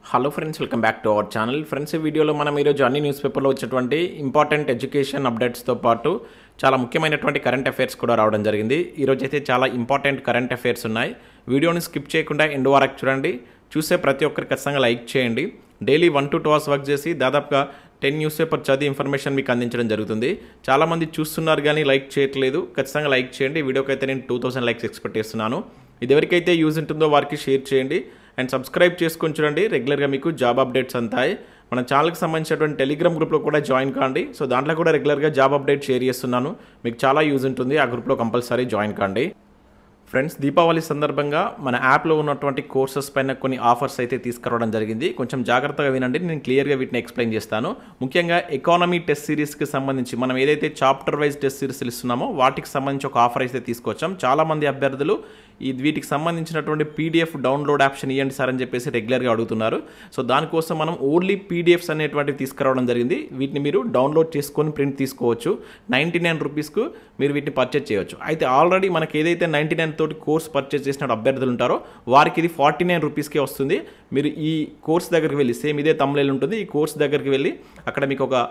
hello friends welcome back to our channel friends ఈ వీడియోలో మనం ఈరోజు అన్ని న్యూస్ పేపర్లో వచ్చేటువంటి ఇంపార్టెంట్ ఎడ్యుకేషన్ అప్డేట్స్తో పాటు చాలా ముఖ్యమైనటువంటి కరెంట్ అఫైర్స్ కూడా రావడం జరిగింది ఈరోజు అయితే చాలా ఇంపార్టెంట్ కరెంట్ అఫైర్స్ ఉన్నాయి వీడియోని స్కిప్ చేయకుండా ఎండ్ వరకు చూడండి చూసే ప్రతి ఒక్కరికి ఖచ్చితంగా లైక్ చేయండి daily one to two hours work చేసి దాదాపుగా టెన్ న్యూస్ పేపర్ చదివి ఇన్ఫర్మేషన్ మీకు అందించడం జరుగుతుంది చాలామంది చూస్తున్నారు కానీ లైక్ చేయట్లేదు ఖచ్చితంగా లైక్ చేయండి ఈ వీడియోకి అయితే నేను టూ థౌసండ్ లైక్స్ ఎక్స్పెక్ట్ చేస్తున్నాను ఇది ఎవరికైతే యూజ్ ఉంటుందో వారికి షేర్ చేయండి అండ్ సబ్స్క్రైబ్ చేసుకొని చూడండి రెగ్యులర్గా మీకు జాబ్ అప్డేట్స్ అంతాయి మన ఛానల్కి సంబంధించినటువంటి టెలిగ్రామ్ గ్రూప్లో కూడా జాయిన్ కాండి సో దాంట్లో కూడా రెగ్యులర్గా జాబ్ అప్డేట్ షేర్ చేస్తున్నాను మీకు చాలా యూజ్ ఉంటుంది ఆ గ్రూప్లో కంపల్సరీ జాయిన్ కాండి ఫ్రెండ్స్ దీపావళి సందర్భంగా మన యాప్లో ఉన్నటువంటి కోర్సెస్ పైన కొన్ని ఆఫర్స్ అయితే తీసుకురావడం జరిగింది కొంచెం జాగ్రత్తగా వినండి నేను క్లియర్గా వీటిని ఎక్స్ప్లెయిన్ చేస్తాను ముఖ్యంగా ఎకానమీ టెస్ట్ సిరీస్కి సంబంధించి మనం ఏదైతే చాప్టర్ వైజ్ టెస్ట్ సిరీస్ ఇస్తున్నామో వాటికి సంబంధించి ఒక ఆఫర్ అయితే తీసుకొచ్చాం చాలామంది అభ్యర్థులు ఈ వీటికి సంబంధించినటువంటి పీడిఎఫ్ డౌన్లోడ్ ఆప్షన్ ఇవ్వండి సార్ అని చెప్పేసి రెగ్యులర్గా అడుగుతున్నారు సో దానికోసం మనం ఓన్లీ పీడిఎఫ్స్ అనేటువంటివి తీసుకురావడం జరిగింది వీటిని మీరు డౌన్లోడ్ చేసుకొని ప్రింట్ తీసుకోవచ్చు నైంటీ నైన్ రూపీస్కు మీరు వీటిని పర్చేజ్ చేయవచ్చు అయితే ఆల్రెడీ మనకి ఏదైతే నైంటీ నైన్ తోటి కోర్స్ పర్చేజ్ చేసిన అభ్యర్థులు ఉంటారో వారికి ఇది ఫార్టీ నైన్ రూపీస్కే వస్తుంది మీరు ఈ కోర్స్ దగ్గరికి వెళ్ళి సేమ్ ఇదే తమ్ముళ్ళు ఉంటుంది ఈ కోర్స్ దగ్గరికి వెళ్ళి అక్కడ మీకు ఒక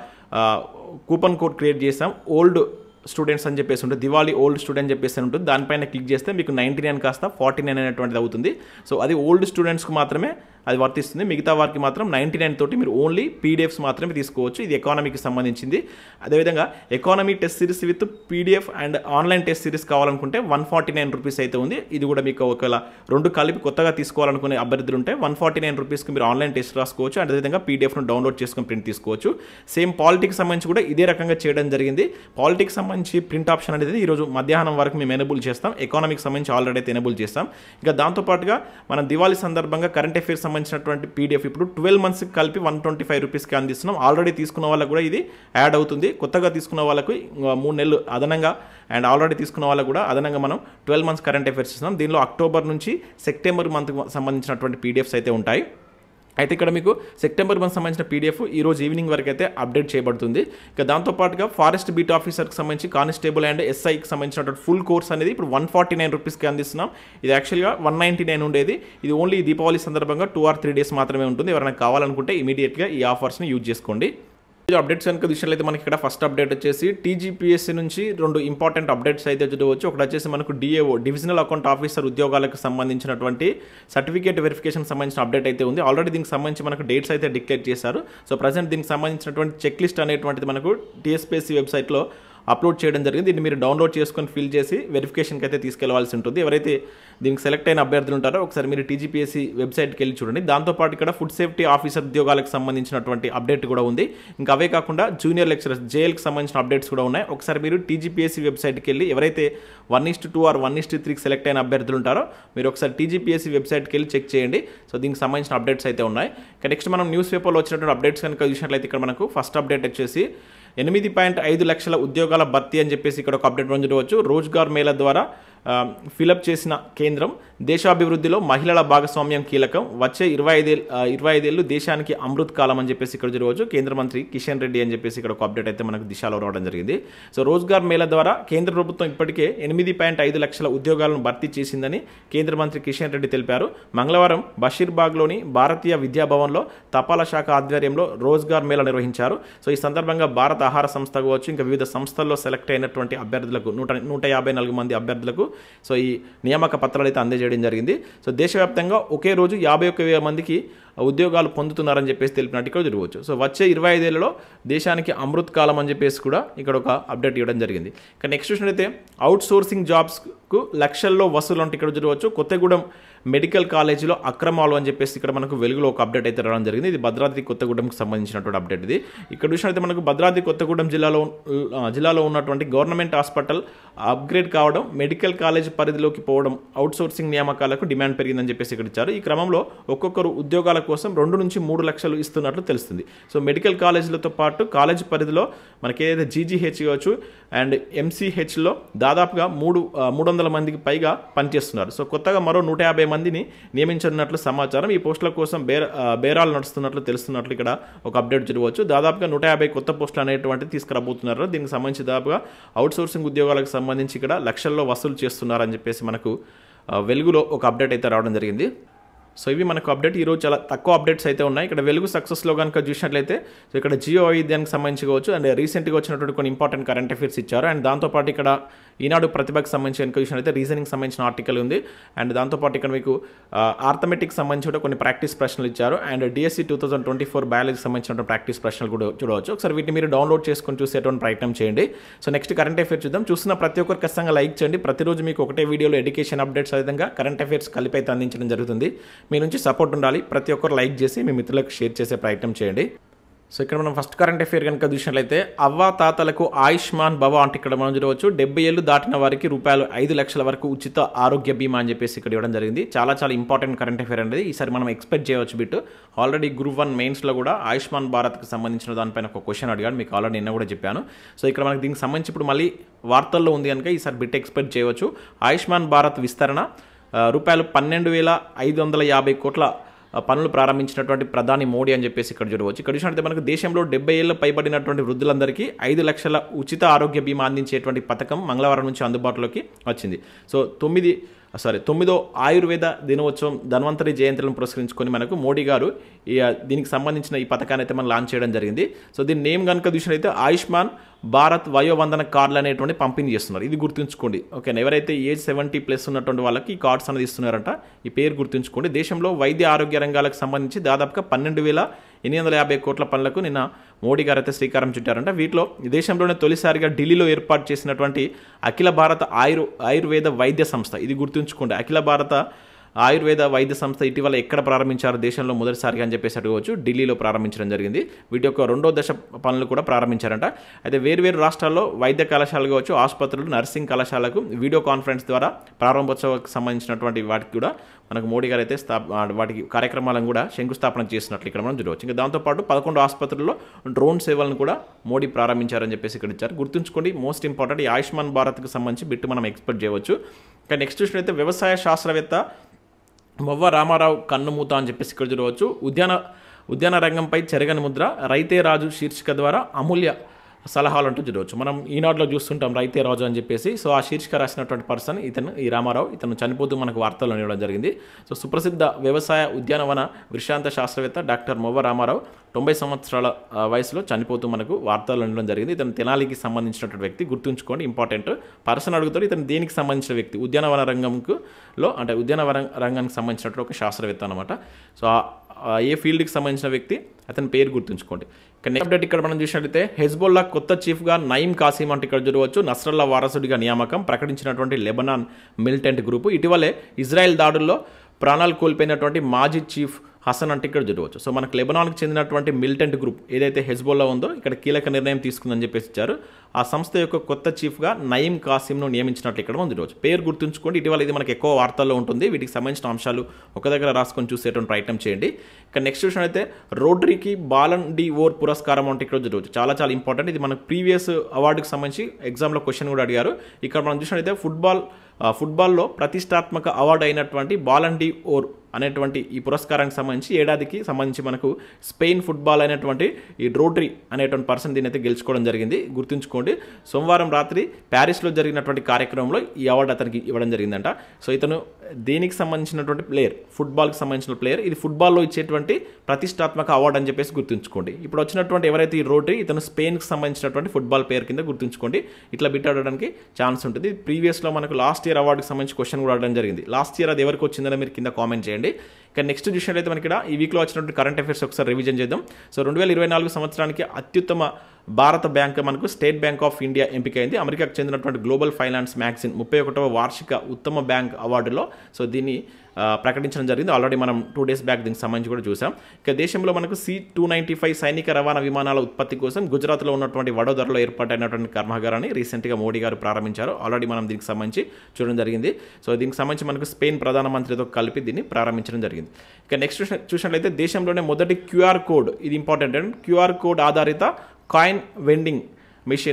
కూపన్ కోడ్ క్రియేట్ చేసాం ఓల్డ్ స్టూడెంట్స్ అని చెప్పేసి ఉంటుంది దివాళీ ఓల్డ్ స్టూడెంట్ చెప్పేసి ఉంటుంది దానిపైన క్లిక్ చేస్తే మీకు నైంటీ నైన్ కాస్త ఫార్టీ నైన్ అనేటువంటిది అవుతుంది సో అది ఓల్డ్ స్టూడెంట్స్కి మాత్రమే అది వర్తిస్తుంది మిగతా వారికి మాత్రం నైంటీ నైన్ తోటి మీరు ఓన్లీ పీడిఎఫ్స్ మాత్రమే తీసుకోవచ్చు ఇది ఎకానమీకి సంబంధించింది అదేవిధంగా economy test series with PDF and online test series కావాలనుకుంటే వన్ ఫార్టీ నైన్ రూపీస్ అయితే ఉంది ఇది కూడా మీకు ఒకవేళ రెండు కలిపి కొత్తగా తీసుకోవాలనుకునే అభ్యర్థులు ఉంటే వన్ ఫార్టీ నైన్ రూపీస్కి మీరు ఆన్లైన్ టెస్ట్ రాసుకోవచ్చు అదేవిధంగా పీడిఎఫ్ను డౌన్లోడ్ చేసుకుని ప్రింట్ తీసుకోవచ్చు సేమ్ పాలిటిక్స్ సంబంధించి కూడా ఇదే రకంగా చేయడం జరిగింది పాలిటిక్స్ సంబంధించి ప్రింట్ ఆప్షన్ అనేది ఈరోజు మధ్యాహ్నం వరకు మేము ఎనబుల్ చేస్తాం ఎకానమిక్ సంబంధించి ఆల్రెడీ అయితే ఎనబుల్ చేస్తాం ఇంకా దాంతోపాటుగా మనం దివాళీ సందర్భంగా కరెంట్ అఫైర్స్ సంబంధించినటువంటి పీడిఎఫ్ ఇప్పుడు ట్వెల్వ్ మంత్స్ కలిపి వన్ ట్వంటీ ఫైవ్ రూపీస్కి అందిస్తున్నాం ఆల్రెడీ తీసుకున్న వాళ్ళకు కూడా ఇది యాడ్ అవుతుంది కొత్తగా తీసుకున్న వాళ్ళకు మూడు నెలలు అదనంగా అండ్ ఆల్రెడీ తీసుకున్న వాళ్ళకు కూడా అదనంగా మనం ట్వెల్వ్ మంత్స్ కరెంట్ అఫైర్స్ ఇస్తున్నాం దీనిలో అక్టోబర్ నుంచి సెప్టెంబర్ మంత్కి సంబంధించినటువంటి పీడిఎఫ్స్ అయితే ఉంటాయి అయితే ఇక్కడ మీకు సెప్టెంబర్ మంత్ సంబంధించిన పీడిఎఫ్ ఈ రోజు ఈవినింగ్ వరకు అయితే అప్డేట్ చేయబడుతుంది ఇక దాంతోపాటుగా ఫారెస్ట్ బీట్ ఆఫీసర్కి సంబంధించి కానిస్టేబుల్ అండ్ ఎస్ఐకి సంబంధించినటువంటి ఫుల్ కోర్స్ అనేది ఇప్పుడు వన్ ఫార్టీ నైన్ రూపీస్కి అందిస్తున్నాం ఇది యాక్చువల్గా వన్ నైంటీ నైన్ ఉండేది ఇది ఓన్లీ దీపావళి సందర్భంగా టూ ఆర్ త్రీ డేస్ మాత్రమే ఉంటుంది ఎవరైనా కావాలనుకుంటే ఇమీడియట్గా ఈ ఆఫర్స్ని యూజ్ చేసుకోండి అప్డేట్స్ కనుక విషయంలో అయితే మనకి ఇక్కడ ఫస్ట్ అప్డేట్ వచ్చేసి టీజీపీఎస్సీ నుంచి రెండు ఇంపార్టెంట్ అప్డేట్స్ అయితే చూడవచ్చు ఒకటి వచ్చేసి మనకు డిఏఓ డివిజనల్ అకౌంట్ ఆఫీసర్ ఉద్యోగాలకు సంబంధించినటువంటి సర్టిఫికేట్ వెరిఫికేషన్ సంబంధించిన అప్డేట్ అయితే ఉంది ఆల్రెడీ దీనికి సంబంధించి మనకు డేట్స్ అయితే డిక్లేర్ చేశారు సో ప్రజెంట్ దీనికి సంబంధించినటువంటి చెక్ లిస్ట్ అనేటువంటిది మనకు టీఎస్పీఎస్సీ వెబ్సైట్లో అప్లోడ్ చేయడం జరిగింది దీన్ని మీరు డౌన్లోడ్ చేసుకొని ఫిల్ చేసి వెరిఫికేషన్కి అయితే తీసుకెళ్లవలసి ఉంటుంది ఎవరైతే దీనికి సెలెక్ట్ అయిన అభ్యర్థులు ఉంటారో ఒకసారి మీరు టీజీపీఎస్సీ వెబ్సైట్కి వెళ్ళి చూడండి దాంతోపాటు ఇక్కడ ఫుడ్ సేఫ్టీ ఆఫీసర్ ఉద్యోగాలకు సంబంధించినటువంటి అప్డేట్ కూడా ఉంది ఇంకా అవే కాకుండా జూనియర్ లెక్చరర్స్ జేఎల్కి సంబంధించిన అప్డేట్స్ కూడా ఉన్నాయి ఒకసారి మీరు టీజీపీఎస్సీ వెబ్సైట్కి వెళ్ళి ఎవరైతే one is to or one is త్రీకి సెలెక్ట్ అయిన అభ్యర్థులు ఉంటారో మీరు ఒకసారి టీజీపీఎస్సీ వెబ్సైట్కి వెళ్ళి చెక్ చేయండి సో దీనికి సంబంధించిన అప్డేట్స్ అయితే ఉన్నాయి ఇక నెక్స్ట్ మనం న్యూస్ పేపర్లో వచ్చినటువంటి అప్డేట్స్ కనుక చూసినట్లయితే ఇక్కడ మనకు ఫస్ట్ అప్డేట్ వచ్చేసి ఎనిమిది పాయింట్ ఐదు లక్షల ఉద్యోగాల భర్తీ అని చెప్పేసి ఇక్కడ ఒక అప్డేట్ చూడవచ్చు రోజ్గార్ మేళ ద్వారా ఫిలప్ చేసిన కేంద్రం దేశాభివృద్ధిలో మహిళల భాగస్వామ్యం కీలకం వచ్చే ఇరవై ఐదేళ్ళు ఇరవై ఐదేళ్ళు దేశానికి అమృత్ కాలం అని చెప్పేసి ఇక్కడ చూడవచ్చు కేంద్ర మంత్రి కిషన్ రెడ్డి అని చెప్పేసి ఇక్కడ ఒక అప్డేట్ అయితే మనకు దిశలో రావడం జరిగింది సో రోజ్గార్ మేళ ద్వారా కేంద్ర ప్రభుత్వం ఇప్పటికే ఎనిమిది పాయింట్ ఐదు లక్షల ఉద్యోగాలను భర్తీ చేసిందని కేంద్ర మంత్రి కిషన్ రెడ్డి తెలిపారు మంగళవారం బషీర్బాగ్లోని భారతీయ విద్యాభవన్లో తపాలా శాఖ ఆధ్వర్యంలో రోజ్గార్ మేళ నిర్వహించారు సో ఈ సందర్భంగా భారత ఆహార సంస్థ కావచ్చు ఇంకా వివిధ సంస్థల్లో సెలెక్ట్ అయినటువంటి అభ్యర్థులకు నూట నూట యాభై నాలుగు మంది అభ్యర్థులకు సో ఈ నియామక పత్రాలు అయితే అందజేయడం జరిగింది సో దేశవ్యాప్తంగా ఒకే రోజు యాభై ఒక్క వేల మందికి ఉద్యోగాలు పొందుతున్నారని చెప్పేసి తెలిపినట్టు ఇక్కడ జరగవచ్చు సో వచ్చే ఇరవై ఐదేళ్లలో దేశానికి అమృత్ కాలం అని చెప్పేసి కూడా ఇక్కడ ఒక అప్డేట్ ఇవ్వడం జరిగింది ఇక నెక్స్ట్ చూసినట్లయితే అవుట్ సోర్సింగ్ జాబ్స్కు లక్షల్లో వసూలు అంటే ఇక్కడ చూడవచ్చు కొత్తగూడెం మెడికల్ కాలేజీలో అక్రమాలు అని చెప్పేసి ఇక్కడ మనకు వెలుగులో ఒక అప్డేట్ అయితే రావడం జరిగింది ఇది భద్రాద్రి కొత్తగూడెంకి సంబంధించినటువంటి అప్డేట్ ఇది ఇక్కడ చూసినట్లయితే మనకు భద్రాద్రి కొత్తగూడెం జిల్లాలో జిల్లాలో ఉన్నటువంటి గవర్నమెంట్ హాస్పిటల్ అప్గ్రేడ్ కావడం మెడికల్ కాలేజ్ పరిధిలోకి పోవడం అవుట్ సోర్సింగ్ నియామకాలకు డిమాండ్ పెరిగిందని చెప్పేసి ఇక్కడ ఇచ్చారు ఈ క్రమంలో ఒక్కొక్కరు ఉద్యోగాల కోసం రెండు నుంచి మూడు లక్షలు ఇస్తున్నట్లు తెలుస్తుంది సో మెడికల్ కాలేజీలతో పాటు కాలేజ్ పరిధిలో మనకి ఏదైతే జీజీహెచ్ కావచ్చు అండ్ ఎంసీహెచ్లో దాదాపుగా మూడు మూడు వందల మందికి పైగా పనిచేస్తున్నారు సో కొత్తగా మరో నూట యాభై మందిని నియమించనున్నట్లు సమాచారం ఈ పోస్టుల కోసం బేర బేరాలు నడుస్తున్నట్లు తెలుస్తున్నట్లు ఇక్కడ ఒక అప్డేట్ జరగవచ్చు దాదాపుగా నూట యాభై కొత్త పోస్టులు అనేటువంటివి తీసుకురాబోతున్నారు దీనికి సంబంధించి దాదాపుగా అవుట్ సోర్సింగ్ ఉద్యోగాలకు సంబంధించి ఇక్కడ లక్షల్లో వసూలు చేస్తున్నారని చెప్పేసి మనకు వెలుగులో ఒక అప్డేట్ అయితే రావడం జరిగింది సో ఇవి మనకు అప్డేట్ ఈరోజు చాలా తక్కువ అప్డేట్స్ అయితే ఉన్నాయి ఇక్కడ వెలుగు సక్సెస్లో కనుక చూసినట్లయితే సో ఇక్కడ జియో వైద్యానికి సంబంధించి కావచ్చు అండ్ రీసెంట్గా వచ్చినటువంటి కొన్ని ఇంపార్టెంట్ కరెంట్ అఫేర్స్ ఇచ్చారు అండ్ దాంతోపాటు ఇక్కడ ఈనాడు ప్రతిభకు సంబంధించి కనుక చూసినట్లయితే రీజనింగ్ సంబంధించిన ఆర్టికల్ ఉంది అండ్ దాంతోపాటు ఇక్కడ మీకు ఆర్థమెటిక్ సంబంధించి కూడా కొన్ని ప్రాక్టీస్ ప్రశ్నలు ఇచ్చారు and DSC two thousand twenty four బయాలజీకి సంబంధించిన ప్రాక్టీస్ ప్రశ్నలు కూడా చూడవచ్చు ఒకసారి వీటిని మీరు డౌన్లోడ్ చేసుకొని చూసేటువంటి ప్రయత్నం చేయండి సో నెక్స్ట్ కరెంట్ అఫేర్స్ చూద్దాం చూసిన ప్రతి ఒక్కరు ఖచ్చితంగా లైక్ చేయండి ప్రతిరోజు మీకు ఒకటే వీడియోలో ఎడ్యుకేషన్ అప్డేట్స్ విధంగా కరెంట్ అఫేర్స్ కలిపి అయితే అందించడం జరుగుతుంది మీ నుంచి సపోర్ట్ ఉండాలి ప్రతి ఒక్కరు లైక్ చేసి మీ మిత్రులకు షేర్ చేసే ప్రయత్నం చేయండి సో ఇక్కడ మనం ఫస్ట్ కరెంట్ అఫేర్ కనుక చూసినట్లయితే అవ్వ తాతలకు ఆయుష్మాన్ భవ అంటే ఇక్కడ మనం చూడవచ్చు డెబ్బై ఏళ్ళు దాటిన వారికి రూపాయలు ఐదు లక్షల వరకు ఉచిత ఆరోగ్య బీమా అని చెప్పేసి ఇక్కడ ఇవ్వడం జరిగింది చాలా చాలా ఇంపార్టెంట్ కరెంట్ అఫేర్ అనేది ఈసారి మనం ఎక్స్పెక్ట్ చేయవచ్చు బిట్ ఆల్రెడీ గ్రూప్ వన్ మెయిన్స్లో కూడా ఆయుష్మాన్ భారత్కి సంబంధించిన దానిపైన ఒక క్వశ్చన్ అడిగాడు మీకు ఆల్రెడీ నిన్న కూడా చెప్పాను సో ఇక్కడ మనకి దీనికి సంబంధించి ఇప్పుడు మళ్ళీ వార్తల్లో ఉంది కనుక ఈసారి బిట్ ఎక్స్పెక్ట్ చేయవచ్చు ఆయుష్మాన్ భారత్ విస్తరణ రూపాయలు పన్నెండు వేల ఐదు వందల యాభై కోట్ల పనులు ప్రారంభించినటువంటి ప్రధాని మోడీ అని చెప్పేసి ఇక్కడ చూడవచ్చు ఇక్కడ చూసినట్లయితే మనకు దేశంలో డెబ్బై ఏళ్ళ పైబడినటువంటి వృద్ధులందరికీ ఐదు లక్షల ఉచిత ఆరోగ్య బీమా అందించేటువంటి పథకం మంగళవారం నుంచి అందుబాటులోకి వచ్చింది సో తొమ్మిది సారీ తొమ్మిదో ఆయుర్వేద దినోత్సవం ధన్వంతరి జయంతులను పురస్కరించుకొని మనకు మోడీ గారు ఈ దీనికి సంబంధించిన ఈ పథకాన్ని అయితే మనం లాంచ్ చేయడం జరిగింది సో దీని నేమ్ కనుక చూసినట్లయితే ఆయుష్మాన్ భారత్ వయోవందన కార్డులు అనేటువంటి పంపిణీ చేస్తున్నారు ఇది గుర్తుంచుకోండి ఓకేనా ఎవరైతే ఏజ్ సెవెంటీ ప్లస్ ఉన్నటువంటి వాళ్ళకి ఈ కార్డ్స్ అనేది ఇస్తున్నారంట ఈ పేరు గుర్తుంచుకోండి దేశంలో వైద్య ఆరోగ్య రంగాలకు సంబంధించి దాదాపుగా పన్నెండు వేల ఎనిమిది వందల యాభై కోట్ల పనులకు నిన్న మోడీ గారు అయితే శ్రీకారం చుట్టారంట వీటిలో దేశంలోనే తొలిసారిగా ఢిల్లీలో ఏర్పాటు చేసినటువంటి అఖిల భారత ఆయుర్ ఆయుర్వేద వైద్య సంస్థ ఇది గుర్తుంచుకోండి అఖిల భారత ఆయుర్వేద వైద్య సంస్థ ఇటీవల ఎక్కడ ప్రారంభించారు దేశంలో మొదటిసారిగా అని చెప్పేసి అడగవచ్చు ఢిల్లీలో ప్రారంభించడం జరిగింది వీటి యొక్క రెండో దశ పనులు కూడా ప్రారంభించారంట అయితే వేరువేరు రాష్ట్రాల్లో వైద్య కళాశాలలు కావచ్చు ఆసుపత్రులు నర్సింగ్ కళాశాలకు వీడియో కాన్ఫరెన్స్ ద్వారా ప్రారంభోత్సవానికి సంబంధించినటువంటి వాటికి కూడా మనకు మోడీ గారు అయితే స్థా వాటికి కార్యక్రమాలను కూడా శంకుస్థాపన చేసినట్లు ఇక్కడ మనం చూడవచ్చు ఇంకా దాంతోపాటు పదకొండు ఆసుపత్రుల్లో డ్రోన్ సేవలను కూడా మోడీ ప్రారంభించారని చెప్పేసి ఇక్కడ ఇచ్చారు గుర్తుంచుకోండి మోస్ట్ ఇంపార్టెంట్ ఈ ఆయుష్మాన్ భారత్కి సంబంధించి బిట్టు మనం ఎక్స్పెక్ట్ చేయవచ్చు ఇంకా నెక్స్ట్ చూసినట్లయితే వ్యవసాయ శాస్త్రవేత్త మొవ్వ రామారావు కన్నుమూత అని చెప్పేసి ఇక్కడ చూడవచ్చు ఉద్యాన ఉద్యాన రంగంపై చెరగని ముద్ర రైతే రాజు శీర్షిక ద్వారా అమూల్య సలహాలు అంటూ చూడవచ్చు మనం ఈనాడులో చూస్తుంటాం రైతే రాజు అని చెప్పేసి సో ఆ శీర్షిక రాసినటువంటి పర్సన్ ఇతను ఈ రామారావు ఇతను చనిపోతూ మనకు వార్తలు ఇవ్వడం జరిగింది సో సుప్రసిద్ధ వ్యవసాయ ఉద్యానవన విశ్రాంత శాస్త్రవేత్త డాక్టర్ మొవ్వ రామారావు తొంభై సంవత్సరాల వయసులో చనిపోతూ మనకు వార్తలు ఉండడం జరిగింది ఇతను తెనాలికి సంబంధించినటువంటి వ్యక్తి గుర్తుంచుకోండి ఇంపార్టెంట్ పర్సన్ అడుగుతారు ఇతను దేనికి సంబంధించిన వ్యక్తి ఉద్యానవన రంగంకు లో అంటే ఉద్యానవన రంగానికి సంబంధించినటువంటి ఒక శాస్త్రవేత్త అనమాట సో ఏ ఫీల్డ్కి సంబంధించిన వ్యక్తి అతని పేరు గుర్తుంచుకోండి ఇక నెక్స్ట్ అప్డేట్ ఇక్కడ మనం చూసినట్లయితే హెజ్బోల్లా కొత్త చీఫ్గా నయీం కాసిం అంటే ఇక్కడ చూడవచ్చు నస్రల్లా వారసుడిగా నియామకం ప్రకటించినటువంటి లెబనాన్ మిలిటెంట్ గ్రూపు ఇటీవలే ఇజ్రాయెల్ దాడుల్లో ప్రాణాలు కోల్పోయినటువంటి మాజీ చీఫ్ హసన్ అంటే ఇక్కడ చూడవచ్చు సో మనకు లెబనాన్కి చెందినటువంటి మిలిటెంట్ గ్రూప్ ఏదైతే హెజ్బోల్లా ఉందో ఇక్కడ కీలక నిర్ణయం తీసుకుందని చెప్పేసి ఇచ్చారు ఆ సంస్థ యొక్క కొత్త చీఫ్గా నయీం కాసిమ్ను నియమించినట్లు ఇక్కడ మనం చూడవచ్చు పేరు గుర్తుంచుకోండి ఇటీవల ఇది మనకి ఎక్కువ వార్తల్లో ఉంటుంది వీటికి సంబంధించిన అంశాలు ఒక దగ్గర రాసుకొని చూసేటువంటి ప్రయత్నం చేయండి ఇక నెక్స్ట్ విషయం అయితే రోడ్రీకి బాలన్ డి ఓర్ పురస్కారం అంటే ఇక్కడ చూడవచ్చు చాలా చాలా ఇంపార్టెంట్ ఇది మనకు ప్రీవియస్ అవార్డుకి సంబంధించి ఎగ్జామ్లో క్వశ్చన్ కూడా అడిగారు ఇక్కడ మనం చూసినట్లయితే ఫుట్బాల్ ఫుట్బాల్లో ప్రతిష్టాత్మక అవార్డు అయినటువంటి బాలన్ డి ఓర్ అనేటువంటి ఈ పురస్కారానికి సంబంధించి ఏడాదికి సంబంధించి మనకు స్పెయిన్ ఫుట్బాల్ అయినటువంటి ఈ రోడ్రీ అనేటువంటి పర్సన్ దీని అయితే గెలుచుకోవడం జరిగింది గుర్తుంచుకోండి సోమవారం రాత్రి ప్యారిస్లో జరిగినటువంటి కార్యక్రమంలో ఈ అవార్డు అతనికి ఇవ్వడం జరిగిందంట సో ఇతను దేనికి సంబంధించినటువంటి ప్లేయర్ ఫుట్బాల్కి సంబంధించిన ప్లేయర్ ఇది ఫుట్బాల్లో ఇచ్చేటువంటి ప్రతిష్టాత్మక అవార్డు అని చెప్పేసి గుర్తుంచుకోండి ఇప్పుడు వచ్చినటువంటి ఎవరైతే ఈ రోడ్రీ ఇతను స్పెయిన్కి సంబంధించినటువంటి ఫుట్బాల్ ప్లేయర్ కింద గుర్తుంచుకోండి ఇట్లా బిట్ ఆడడానికి ఛాన్స్ ఉంటుంది ప్రీవియస్లో మనకు లాస్ట్ ఇయర్ అవార్డుకి సంబంధించి క్వశ్చన్ కూడా అడగడం జరిగింది లాస్ట్ ఇయర్ అది ఎవరికి వచ్చిందని మీరు కింద కామెంట్ చేయండి ఇక నెక్స్ట్ చూసినట్లయితే మనకి ఇక్కడ ఈ వీక్లో వచ్చినటువంటి కరెంట్ అఫేర్స్ ఒకసారి రివిజన్ చేద్దాం సో రెండు వేల ఇరవై నాలుగు సంవత్సరానికి అత్యుత్తమ భారత బ్యాంక్ మనకు స్టేట్ బ్యాంక్ ఆఫ్ ఇండియా ఎంపికైంది అమెరికాకు చెందినటువంటి గ్లోబల్ ఫైనాన్స్ మ్యాగజిన్ ముప్పై ఒకటవ వార్షిక ఉత్తమ బ్యాంక్ అవార్డులో సో దీన్ని ప్రకటించడం జరిగింది ఆల్రెడీ మనం టూ డేస్ బ్యాక్ దీనికి సంబంధించి కూడా చూసాం ఇక దేశంలో మనకు సి టూ నైంటీ ఫైవ్ సైనిక రవాణా విమానాల ఉత్పత్తి కోసం గుజరాత్లో ఉన్నటువంటి వడోదరలో ఏర్పాటైనటువంటి కర్మాగారాన్ని రీసెంట్గా మోడీ గారు ప్రారంభించారు ఆల్రెడీ మనం దీనికి సంబంధించి చూడడం జరిగింది సో దీనికి సంబంధించి మనకు స్పెయిన్ ప్రధానమంత్రితో కలిపి దీన్ని ప్రారంభించడం జరిగింది ఇక నెక్స్ట్ చూసినట్లయితే దేశంలోనే మొదటి క్యూఆర్ కోడ్ ఇది ఇంపార్టెంట్ అండ్ క్యూఆర్ కోడ్ ఆధారిత కాయిన్ వెండింగ్ మిషన్ను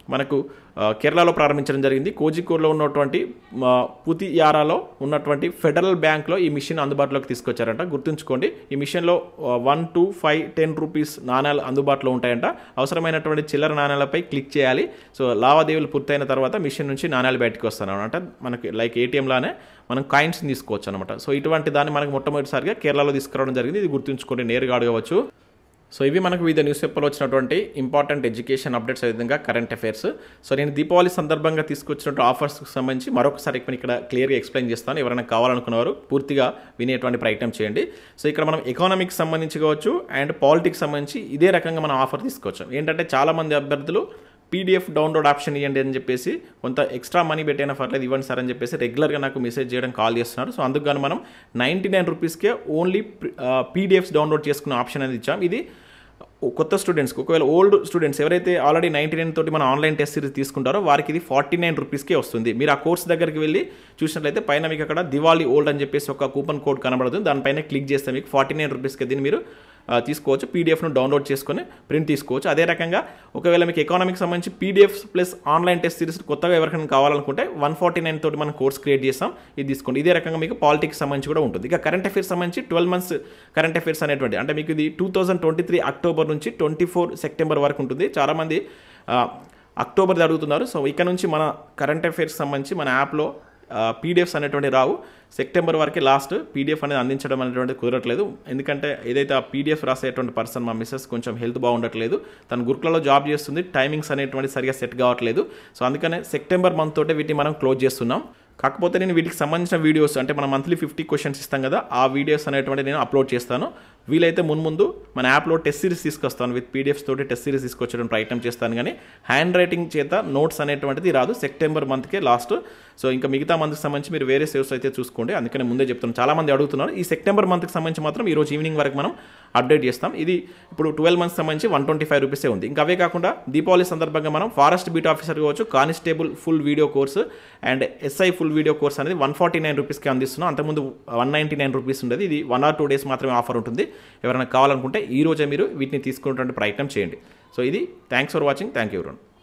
మనకు ఆ, కేరళలో ప్రారంభించడం జరిగింది కోజికోడ్లో ఉన్నటువంటి ఆ, పుతియారాలో ఉన్నటువంటి ఫెడరల్ బ్యాంక్లో ఈ మిషన్ అందుబాటులోకి తీసుకొచ్చారంట గుర్తుంచుకోండి ఈ మిషన్లో one two five ten rupees నాణ్యాలు అందుబాటులో ఉంటాయంట అవసరమైనటువంటి చిల్లర నాణ్యాలపై క్లిక్ చేయాలి సో లావాదేవీలు పూర్తయిన తర్వాత మిషన్ నుంచి నాణ్యాలు బయటకు వస్తాను అనమాట మనకి లైక్ ఏటీఎంలానే మనం కాయిన్స్ తీసుకోవచ్చు అనమాట సో ఇటువంటి దాన్ని మనకు మొట్టమొదటిసారిగా కేరళలో తీసుకురావడం జరిగింది ఇది గుర్తుంచుకోండి నేరుగా అడగవచ్చు సో ఇవి మనకు వివిధ న్యూస్ పేపర్లో వచ్చినటువంటి ఇంపార్టెంట్ ఎడ్యుకేషన్ అప్డేట్స్ విధంగా కరెంట్ అఫైర్స్ సో నేను దీపావళి సందర్భంగా తీసుకొచ్చినటువంటి ఆఫర్స్కి సంబంధించి మరొకసారి ఇక్కడ ఇక్కడ క్లియర్గా ఎక్స్ప్లెయిన్ చేస్తాను ఎవరైనా కావాలనుకున్నవారు పూర్తిగా వినేటువంటి ప్రయత్నం చేయండి సో ఇక్కడ మనం ఎకానమిక్స్ సంబంధించి కావచ్చు అండ్ పాలిటిక్స్ సంబంధించి ఇదే రకంగా మనం ఆఫర్ తీసుకోవచ్చు ఏంటంటే చాలామంది అభ్యర్థులు పీడిఎఫ్ డౌన్లోడ్ ఆప్షన్ ఇవ్వండి అని చెప్పేసి కొంత ఎక్స్ట్రా మనీ పెట్టైనా పర్లేదు ఇవ్వండి సార్ అని చెప్పేసి రెగ్యులర్గా నాకు మెసేజ్ చేయడం కాల్ చేస్తున్నారు సో అందుకు గాను మనం నైంటీ నైన్ రూపీస్కే ఓన్లీ పీడిఎఫ్స్ డౌన్లోడ్ చేసుకునే ఆప్షన్ అనేది ఇచ్చాం ఇది కొత్త స్టూడెంట్స్కి ఒకవేళ ఓల్డ్ స్టూడెంట్స్ ఎవరైతే ఆల్రెడీ నైంటీ నైన్ తోటి మన ఆన్లైన్ టెస్ట్ సిరీస్ తీసుకుంటారో వారికి ఇది ఫార్టీ నైన్ రూపీస్కే వస్తుంది మీరు ఆ కోర్స్ దగ్గరికి వెళ్ళి చూసినట్లయితే పైన మీకు అక్కడ దివాళీ ఓల్డ్ అని చెప్పేసి ఒక కూపన్ కోడ్ కనబడుతుంది దానిపైన క్లిక్ చేస్తే మీకు ఫార్టీ నైన్ రూపీస్కి దీన్ని మీరు ఆ, తీసుకోవచ్చు పీడిఎఫ్ను డౌన్లోడ్ చేసుకొని ప్రింట్ తీసుకోవచ్చు అదే రకంగా ఒకవేళ మీకు ఎకానమిక్ సంబంధించి PDF plus online test series కొత్తగా ఎవరికైనా కావాలనుకుంటే వన్ ఫార్టీ నైన్ తోటి మనం కోర్స్ క్రియేట్ చేస్తాం ఇది తీసుకోండి ఇదే రకంగా మీకు పాలిటిక్స్ సంబంధించి కూడా ఉంటుంది ఇక కరెంట్ అఫైర్స్ సంబంధించి ట్వెల్వ్ మంత్స్ కరెంట్ అఫైర్స్ అనేటువంటి అంటే మీకు ఇది two thousand twenty three October నుంచి ట్వంటీ ఫోర్ సెప్టెంబర్ వరకు ఉంటుంది చాలామంది ఆ, అక్టోబర్ అడుగుతున్నారు సో ఇక్కడ నుంచి మన కరెంట్ అఫైర్స్ సంబంధించి మన యాప్లో పీడిఎఫ్స్ అనేటువంటి రావు సెప్టెంబర్ వరకే లాస్ట్ పీడిఎఫ్ అనేది అందించడం అనేటువంటి కుదరట్లేదు ఎందుకంటే ఏదైతే ఆ పీడిఎఫ్ రాసేటువంటి పర్సన్ మా మిస్సెస్ కొంచెం హెల్త్ బాగుండట్లేదు తను గురుకులలో జాబ్ చేస్తుంది టైమింగ్స్ అనేటువంటి సరిగా సెట్ కావట్లేదు సో అందుకనే సెప్టెంబర్ మంత్ తోటే వీటిని మనం క్లోజ్ చేస్తున్నాం కాకపోతే నేను వీటికి సంబంధించిన వీడియోస్ అంటే మనం మంత్లీ ఫిఫ్టీ క్వశ్చన్స్ ఇస్తాం కదా ఆ వీడియోస్ అనేటువంటి నేను అప్లోడ్ చేస్తాను వీలైతే మున్ముందు మన యాప్లో టెస్ట్ సిరీస్ తీసుకొస్తాను విత్ పీడిఎఫ్స్ తోటి టెస్ట్ సిరీస్ తీసుకొచ్చడం ప్రయత్నం చేస్తాను కానీ హ్యాండ్ రైటింగ్ చేత నోట్స్ అనేటువంటిది రాదు సెప్టెంబర్ మంత్కే లాస్ట్ సో ఇంకా మిగతా మంత్కి సంబంధించి మీరు వేరే సేవ్స్ అయితే చూసుకోండి అందుకని ముందే చెప్తున్నాను చాలా మంది అడుగుతున్నారు ఈ సెప్టెంబర్ మంత్కి సంబంధించి మాత్రం ఈ రోజు ఈవినింగ్ వరకు మనం అప్డేట్ చేస్తాం ఇది ఇప్పుడు ట్వెల్వ్ మంత్స్ సంబంధించి వన్ ట్వంటీ ఫైవ్ రూపీసే ఉంది ఇంకా అవే కాకుండా దీపావళి సందర్భంగా మనం ఫారెస్ట్ బీట్ ఆఫీసర్ కావచ్చు constable full video course and SI full video course అనేది వన్ ఫార్టీ నైన్ రూపీస్కి అందిస్తున్నాం అంతకుముందు వన్ నైంటీ నైన్ రూపీస్ ఉండేది ఇది వన్ ఆర్ టూ డేస్ మాత్రమే ఆఫర్ ఉంటుంది ఎవరైనా కావాలనుకుంటే ఈ రోజే మీరు వీటిని తీసుకునేటువంటి ప్రయత్నం చేయండి సో ఇది thanks for watching thank you everyone